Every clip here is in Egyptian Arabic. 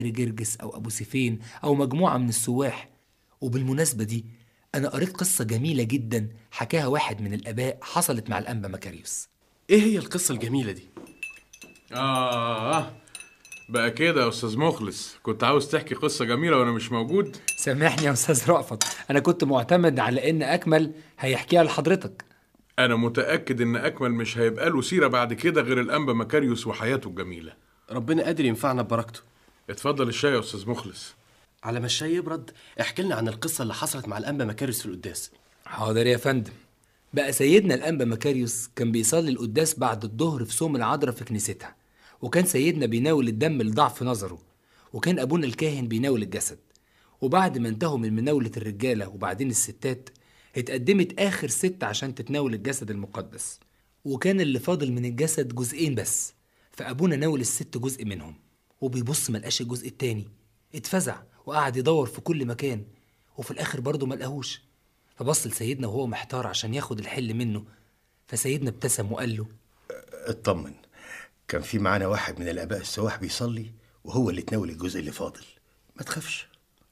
جرجس أو أبو سيفين أو مجموعة من السواح وبالمناسبة دي أنا قريت قصة جميلة جدا حكاها واحد من الآباء حصلت مع الأنبا مكاريوس ايه هي القصة الجميلة دي؟ آه بقى كده يا أستاذ مخلص كنت عاوز تحكي قصة جميلة وأنا مش موجود سامحني يا أستاذ رأفت أنا كنت معتمد على إن أكمل هيحكيها لحضرتك أنا متأكد إن أكمل مش هيبقى له سيرة بعد كده غير الأنبا مكاريوس وحياته الجميلة ربنا قادر ينفعنا ببركته اتفضل الشاي يا أستاذ مخلص على ما الشاي يبرد احكي لنا عن القصة اللي حصلت مع الأنبا مكاريوس في القداس حاضر يا فندم بقى سيدنا الأنبا مكاريوس كان بيصلي القداس بعد الظهر في صوم العذراء في كنيستها وكان سيدنا بيناول الدم لضعف نظره وكان أبونا الكاهن بيناول الجسد وبعد ما انتهوا من مناولة الرجالة وبعدين الستات اتقدمت آخر ست عشان تتناول الجسد المقدس وكان اللي فاضل من الجسد جزئين بس فأبونا ناول الست جزء منهم وبيبص ملقاش الجزء التاني اتفزع وقعد يدور في كل مكان وفي الآخر برضه ملقاهوش فبص لسيدنا وهو محتار عشان ياخد الحل منه فسيدنا ابتسم وقال له اطمن كان في معانا واحد من الآباء السواح بيصلي وهو اللي تناول الجزء اللي فاضل ما تخافش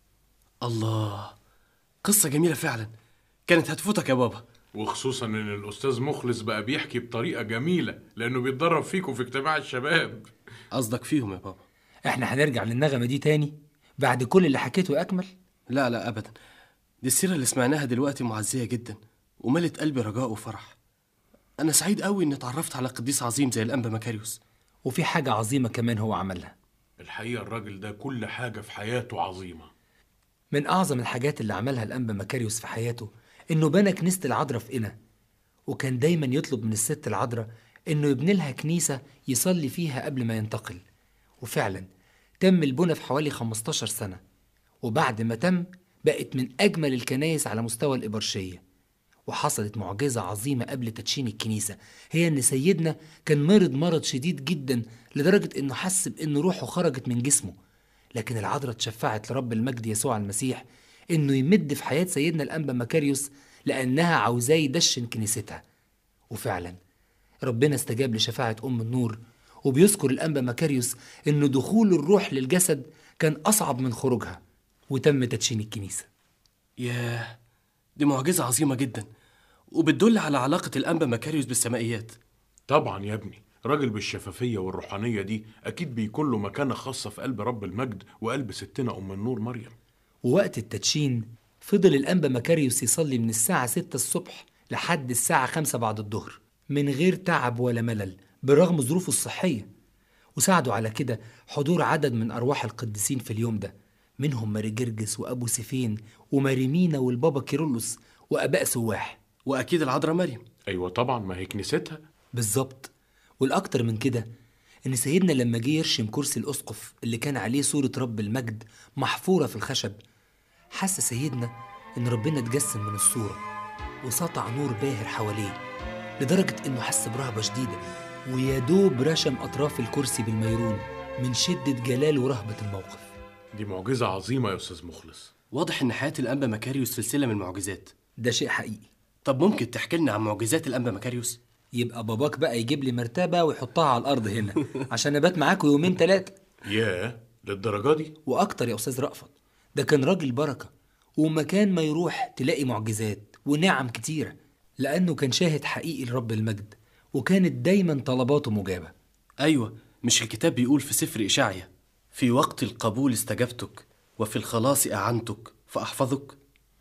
الله قصة جميلة فعلا كانت هتفوتك يا بابا وخصوصا إن الأستاذ مخلص بقى بيحكي بطريقة جميلة لأنه بيتدرب فيكم في اجتماع الشباب قصدك فيهم يا بابا احنا هنرجع للنغمة دي تاني بعد كل اللي حكيته يا أكمل لا لا أبدا دي السيرة اللي سمعناها دلوقتي معزية جدا وملت قلبي رجاء وفرح أنا سعيد قوي إني اتعرفت على قديس عظيم زي الأنبا مكاريوس وفي حاجة عظيمة كمان هو عملها الحقيقة الراجل ده كل حاجة في حياته عظيمة من أعظم الحاجات اللي عملها الأنبا مكاريوس في حياته إنه بنى كنيسة العذراء في قنا وكان دايما يطلب من الست العذراء إنه يبني لها كنيسة يصلي فيها قبل ما ينتقل وفعلا تم البنى في حوالي 15 سنة وبعد ما تم بقت من أجمل الكنايس على مستوى الإبرشية وحصلت معجزة عظيمة قبل تدشين الكنيسة هي إن سيدنا كان مرض مرض شديد جدا لدرجة إنه حس بإن روحه خرجت من جسمه لكن العذراء اتشفعت لرب المجد يسوع المسيح إنه يمد في حياة سيدنا الأنبا مكاريوس لأنها عاوزاه يدشن كنيستها وفعلا ربنا استجاب لشفاعة أم النور وبيذكر الأنبا مكاريوس إن دخول الروح للجسد كان أصعب من خروجها وتم تدشين الكنيسة ياه دي معجزة عظيمة جدا وبتدل على علاقة الأنبا مكاريوس بالسمائيات طبعا يا ابني راجل بالشفافية والروحانية دي أكيد بيكون له مكانة خاصة في قلب رب المجد وقلب ستنا أم النور مريم ووقت التدشين فضل الأنبا مكاريوس يصلي من الساعة 6 الصبح لحد الساعة 5 بعد الظهر من غير تعب ولا ملل برغم ظروفه الصحية وساعدوا على كده حضور عدد من أرواح القديسين في اليوم ده منهم ماري جرجس وأبو سيفين وماريمينا والبابا كيرلس وأباء سواح وأكيد العذراء مريم أيوة طبعا ما هي كنيستها بالظبط والأكتر من كده إن سيدنا لما جه يرشم كرسي الأسقف اللي كان عليه صورة رب المجد محفورة في الخشب حس سيدنا إن ربنا اتجسم من الصورة وسطع نور باهر حواليه لدرجة إنه حس برهبة شديدة ويا دوب رشم أطراف الكرسي بالميرون من شدة جلال ورهبة الموقف دي معجزة عظيمة يا أستاذ مخلص واضح إن حياة الأنبا مكاريوس سلسلة من المعجزات ده شيء حقيقي طب ممكن تحكي لنا عن معجزات الأنبا مكاريوس؟ يبقى باباك بقى يجيب لي مرتبة ويحطها على الأرض هنا عشان أبات معاكوا يومين تلاتة ياه للدرجة دي وأكتر يا أستاذ رأفت ده كان راجل بركة ومكان ما يروح تلاقي معجزات ونعم كتيرة لأنه كان شاهد حقيقي لرب المجد وكانت دايما طلباته مجابة أيوة مش الكتاب بيقول في سفر إشعيا في وقت القبول استجبتك وفي الخلاص أعنتك فأحفظك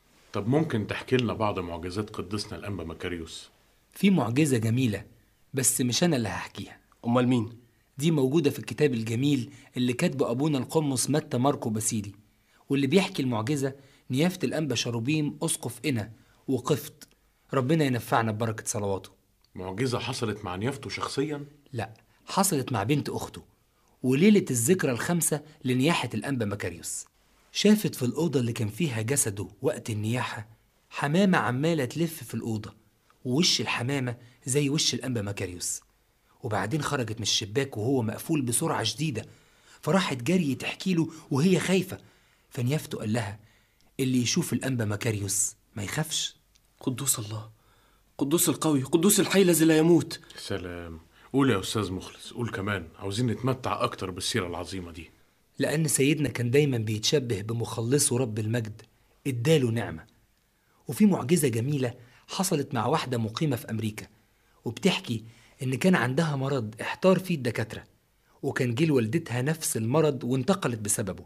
طب ممكن تحكي لنا بعض معجزات قدسنا الأنبا مكاريوس في معجزة جميلة بس مش أنا اللي هحكيها أمال مين؟ دي موجودة في الكتاب الجميل اللي كاتبه أبونا القمص متى ماركو باسيلي واللي بيحكي المعجزة نيافة الأنبا شروبيم أسقف إنا وقفت ربنا ينفعنا ببركة صلواته معجزة حصلت مع نيافته شخصيا لا حصلت مع بنت أخته وليلة الذكرى الخامسة لنياحة الأنبا مكاريوس شافت في الأوضة اللي كان فيها جسده وقت النياحة حمامة عمالة تلف في الأوضة ووش الحمامة زي وش الأنبا مكاريوس وبعدين خرجت من الشباك وهو مقفول بسرعة شديدة فراحت جري تحكي له وهي خايفة فنيافته قال لها اللي يشوف الأنبا مكاريوس ما يخافش قدوس الله قدوس القوي قدوس الحي الذي لا يموت سلام قول يا أستاذ مخلص قول كمان عاوزين نتمتع أكتر بالسيرة العظيمة دي لأن سيدنا كان دايما بيتشبه بمخلصه رب المجد اداله نعمة وفي معجزة جميلة حصلت مع واحدة مقيمة في أمريكا وبتحكي إن كان عندها مرض احتار فيه الدكاترة وكان جه لوالدتها نفس المرض وانتقلت بسببه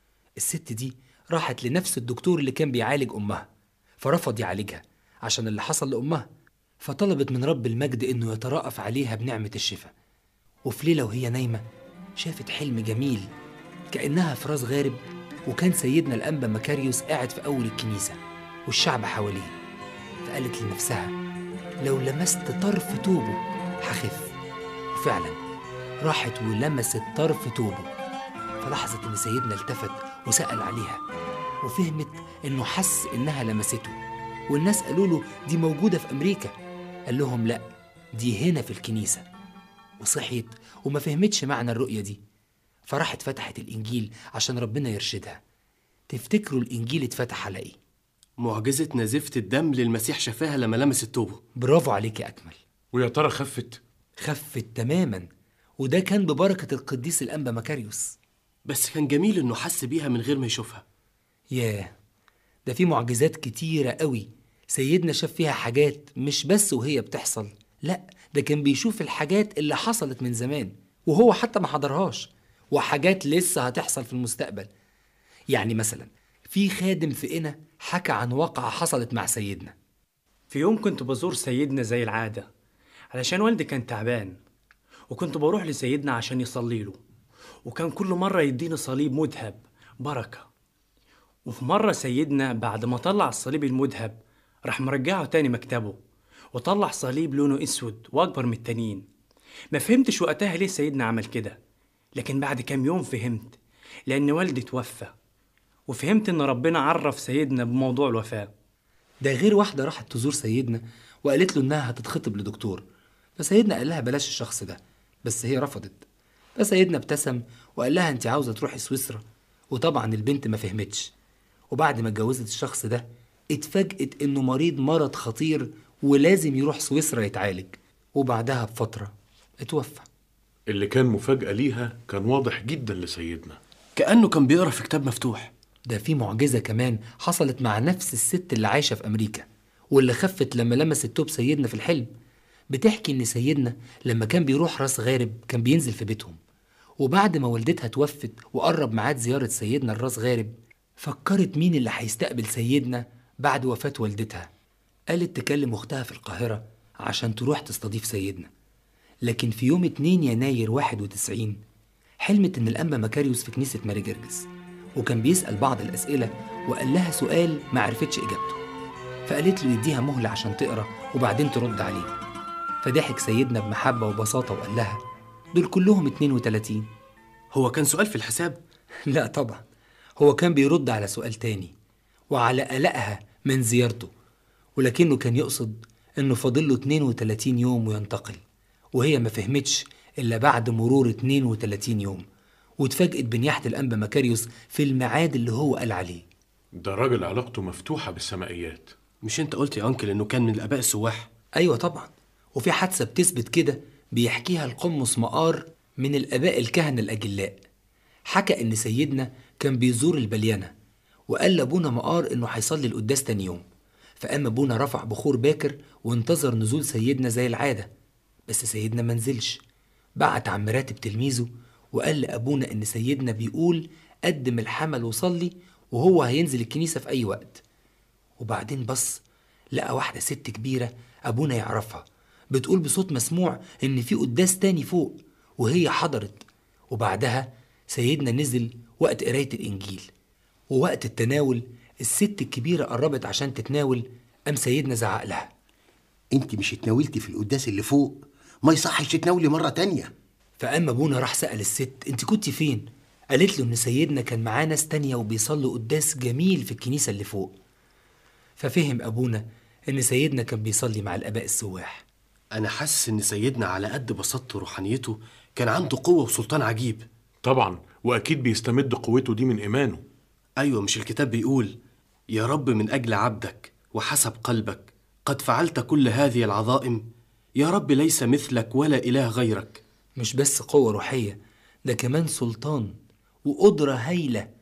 الست دي راحت لنفس الدكتور اللي كان بيعالج أمها فرفض يعالجها عشان اللي حصل لأمها فطلبت من رب المجد إنه يترأف عليها بنعمة الشفاء وفي ليلة وهي نايمة شافت حلم جميل كأنها في راس غارب وكان سيدنا الأنبا مكاريوس قاعد في أول الكنيسة والشعب حواليه فقالت لنفسها لو لمست طرف توبه هخف وفعلا راحت ولمست طرف توبه فلاحظت إن سيدنا التفت وسأل عليها وفهمت إنه حس إنها لمسته والناس قالوا له دي موجودة في أمريكا قال لهم لأ دي هنا في الكنيسة وصحيت وما فهمتش معنى الرؤية دي فراحت فتحت الإنجيل عشان ربنا يرشدها تفتكروا الإنجيل اتفتح على إيه؟ معجزة نزيفة الدم للمسيح شافاها لما لمس التوبة برافو عليك يا أكمل ويا ترى خفت خفت تماما وده كان ببركة القديس الأنبا مكاريوس بس كان جميل إنه حس بيها من غير ما يشوفها ياه ده في معجزات كتيرة قوي سيدنا شاف فيها حاجات مش بس وهي بتحصل لا ده كان بيشوف الحاجات اللي حصلت من زمان وهو حتى ما حضرهاش وحاجات لسه هتحصل في المستقبل يعني مثلا في خادم في قنا حكى عن واقعة حصلت مع سيدنا في يوم كنت بزور سيدنا زي العادة علشان والدي كان تعبان وكنت بروح لسيدنا عشان يصلي له وكان كل مرة يديني صليب مذهب بركة وفي مرة سيدنا بعد ما طلع الصليب المذهب راح مرجعه تاني مكتبه وطلع صليب لونه اسود واكبر من التانيين ما فهمتش وقتها ليه سيدنا عمل كده لكن بعد كام يوم فهمت لأن والدي توفى وفهمت إن ربنا عرف سيدنا بموضوع الوفاة ده غير واحدة راحت تزور سيدنا وقالت له إنها هتتخطب لدكتور فسيدنا قال لها بلاش الشخص ده بس هي رفضت فسيدنا ابتسم وقال لها أنت عاوزة تروحي سويسرا وطبعا البنت ما فهمتش وبعد ما اتجوزت الشخص ده اتفاجئت إنه مريض مرض خطير ولازم يروح سويسرا يتعالج وبعدها بفترة اتوفى اللي كان مفاجأة ليها كان واضح جدا لسيدنا كأنه كان بيقرا في كتاب مفتوح ده في معجزة كمان حصلت مع نفس الست اللي عايشة في أمريكا واللي خفت لما لمست توب سيدنا في الحلم بتحكي إن سيدنا لما كان بيروح راس غارب كان بينزل في بيتهم وبعد ما والدتها توفت وقرب ميعاد زيارة سيدنا لراس غارب فكرت مين اللي هيستقبل سيدنا بعد وفاة والدتها قالت تكلم أختها في القاهرة عشان تروح تستضيف سيدنا لكن في يوم 2 يناير 91 حلمت إن الأنبا مكاريوس في كنيسة ماري جرجس وكان بيسأل بعض الأسئلة وقال لها سؤال ما عرفتش إجابته فقالت له يديها مهلة عشان تقرأ وبعدين ترد عليه فضحك سيدنا بمحبة وبساطة وقال لها دول كلهم 32 هو كان سؤال في الحساب لا طبعا هو كان بيرد على سؤال تاني وعلى قلقها من زيارته ولكنه كان يقصد انه فاضل له 32 يوم وينتقل وهي ما فهمتش الا بعد مرور 32 يوم واتفاجئت بنياحة الأنبا مكاريوس في الميعاد اللي هو قال عليه ده راجل علاقته مفتوحة بالسمائيات مش انت قلت يا انكل انه كان من الاباء السواح أيوة طبعا وفي حادثة بتثبت كده بيحكيها القمص مقار من الآباء الكهنة الأجلاء حكى إن سيدنا كان بيزور البليانة وقال لأبونا مقار إنه هيصلي القداس تاني يوم فقام أبونا رفع بخور باكر وانتظر نزول سيدنا زي العادة بس سيدنا منزلش بعت عم راتب تلميذه وقال لأبونا إن سيدنا بيقول قدم الحمل وصلي وهو هينزل الكنيسة في أي وقت وبعدين بص لقى واحدة ست كبيرة أبونا يعرفها بتقول بصوت مسموع إن في قداس تاني فوق وهي حضرت وبعدها سيدنا نزل وقت قراية الإنجيل ووقت التناول الست الكبيرة قربت عشان تتناول قام سيدنا زعق لها انت مش اتناولتي في القداس اللي فوق ما يصحش تتناولي مرة تانية فقام ابونا راح سأل الست انت كنت فين؟ قالت له ان سيدنا كان معاه ناس تانية وبيصلوا قداس جميل في الكنيسة اللي فوق ففهم ابونا ان سيدنا كان بيصلي مع الاباء السواح انا حاسس ان سيدنا على قد بساطته وروحانيته كان عنده قوه وسلطان عجيب طبعا وأكيد بيستمد قوته دي من إيمانه ايوه مش الكتاب بيقول يا رب من اجل عبدك وحسب قلبك قد فعلت كل هذه العظائم يا رب ليس مثلك ولا اله غيرك مش بس قوة روحية ده كمان سلطان وقدرة هايلة